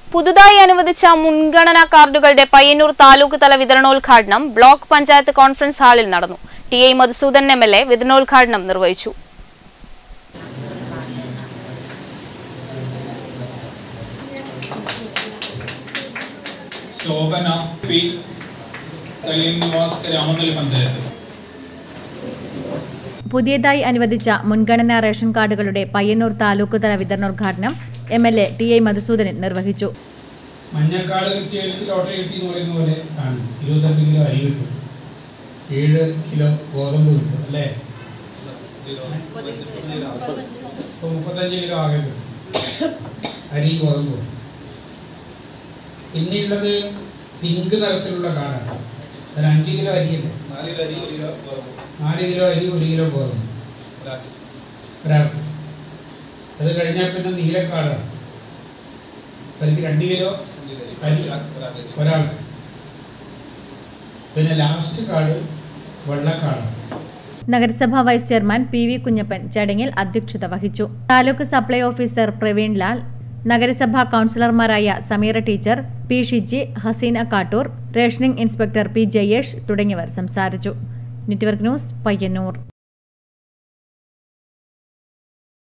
പുതുതായി അനുവദിച്ച മുൻഗണനാ കാർഡുകളുടെ പയ്യന്നൂർ താലൂക്ക് തല വിതരണോദ്ഘാടനം ബ്ലോക്ക് പഞ്ചായത്ത് കോൺഫറൻസ് ഹാളിൽ നടന്നു T I Madhusudan M L A വിതരണോദ്ഘാടനം നിർവഹിച്ചു ശോഭന പി സലീം നിവാസ് രാമന്തൽ പഞ്ചായത്ത് പുതിയതായി അനുവദിച്ച മുൻഗണനാ റേഷൻ കാർഡുകളുടെ പയ്യന്നൂർ താലൂക്ക് തല വിതരണോദ്ഘാടനം M L A T I Madhusudanan നിർവഹിച്ചു മഞ്ഞക്കാട് കിട്ടിയവർക്ക് ലോട്ടറി കിട്ടി എന്ന് പറയുന്ന പോലെ ആണ് ഇരുപത്തെട്ട് കിലോ അരി കിട്ടും ഏഴ് കിലോ ഗോതമ്പ് കിട്ടും അല്ലേ ഇപ്പൊ മുപ്പത്തഞ്ച് കിലോ ആകെ കിട്ടും അരി ഗോതമ്പ് പിന്നെയുള്ളത് പിങ്ക് നിറത്തിലുള്ള കാർഡാണ് അതിന് അഞ്ച് കിലോ അരിയുണ്ട് നാല് കിലോ അരി ഒരു കിലോ ഗോതമ്പ് ഒരാൾക്ക് അത് കഴിഞ്ഞാൽ പിന്നെ നീലക്കാർഡാണ് അതിലേക്ക് രണ്ട് കിലോ അരി ഒരാൾക്ക് പിന്നെ ലാസ്റ്റ് കാർഡ് വെള്ളക്കാർഡാണ് നഗരസഭാ vice chairman P V Kunhappan ചടങ്ങിൽ അധ്യക്ഷത വഹിച്ചു താലൂക്ക് സപ്ലൈ ഓഫീസർ പ്രവീൺ ലാൽ നഗരസഭാ കൗൺസിലർമാരായ Sameera teacher P Shiji Haseena Kattoor rationing inspector P Jayesh തുടങ്ങിയവർ സംസാരിച്ചു നെറ്റ്വർക്ക് ന്യൂസ് പയ്യന്നൂർ